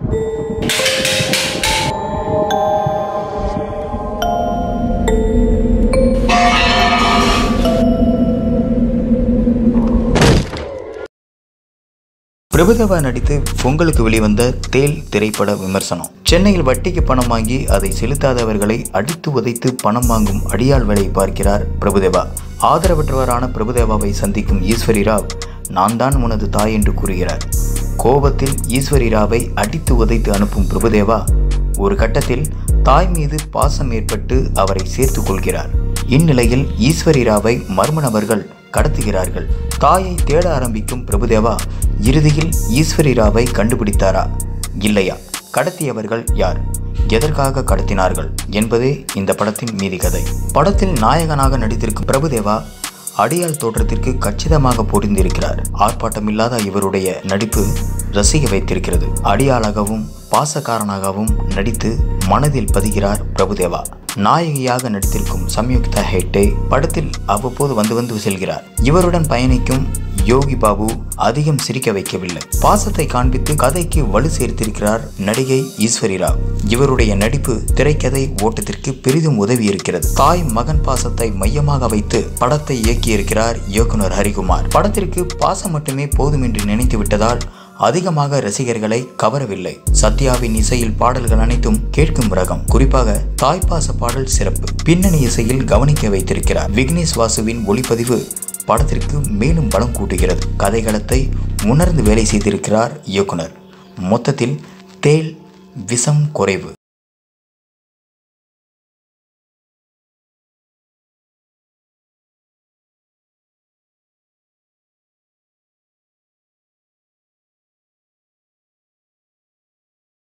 பிரபுதேவா நடித்து பொங்கலுக்கு வெளிவந்த தேல் திரைப்பட விமர்சனம் சென்னையில் வட்டிக்கு பணம் வாங்கி அதை செலுத்தாதவர்களை அடித்து உதைத்து பணம் வாங்கும் அடியாள் வேலையை பார்க்கிறார் பிரபுதேவா ஆதரவற்றவரான பிரபுதேவாவை சந்திக்கும் ஈஸ்வரி ராவ் நான் தான் உனது தாய் என்று கூறுகிறார் கோபத்தில் ஈஸ்வரி ராவை அடித்து உதைத்து அனுப்பும் பிரபுதேவா ஒரு கட்டத்தில் தாய் மீது பாசம் ஏற்பட்டு அவரை சேர்த்துக் கொள்கிறார் இந்நிலையில் ஈஸ்வரி ராவை மர்ம நபர்கள் கடத்துகிறார்கள் தாயை தேட ஆரம்பிக்கும் பிரபுதேவா இறுதியில் ஈஸ்வரி ராவை கண்டுபிடித்தாரா இல்லையா கடத்தியவர்கள் யார் எதற்காக கடத்தினார்கள் என்பதே இந்த படத்தின் மீதி கதை படத்தில் நாயகனாக நடித்திருக்கும் பிரபுதேவா அடியாள் தோற்றத்திற்கு கச்சிதமாக பொருந்திருக்கிறார் ஆர்ப்பாட்டமில்லாத இவருடைய நடிப்பு ரசிக வைத்திருக்கிறது அடியாளாகவும் பாசக்காரனாகவும் நடித்து மனதில் பதிகிறார் பிரபுதேவா நாயகியாக நடித்திருக்கும் சம்யுக்தா ஹெட்டே படத்தில் அவ்வப்போது வந்து வந்து செல்கிறார் இவருடன் பயணிக்கும் யோகி பாபு அதிகம் சிரிக்க வைக்கவில்லை பாசத்தை காண்பித்து கதைக்கு வலு சேர்த்திருக்கிறார் நடிகை ஈஸ்வரி ராவ் இவருடைய நடிப்பு திரைக்கதை ஓட்டத்திற்கு பெரிதும் உதவி இருக்கிறது தாய் மகன் பாசத்தை மையமாக வைத்து படத்தை இயக்கியிருக்கிறார் இயக்குனர் ஹரிகுமார் படத்திற்கு பாசம் மட்டுமே போதும் என்று நினைத்து விட்டதால் அதிகமாக ரசிகர்களை கவரவில்லை சத்யாவின் இசையில் பாடல்கள் அனைத்தும் கேட்கும் ரகம் குறிப்பாக தாய்ப்பாச பாடல் சிறப்பு பின்னணி இசையில் கவனிக்க வைத்திருக்கிறார் விக்னேஷ் வாசுவின் ஒளிப்பதிவு படத்திற்கு மேலும் பலம் கூட்டுகிறது கதைகளத்தை உணர்ந்து வேலை செய்திருக்கிறார் இயக்குனர் மொத்தத்தில் தேல் விஷம் குறைவு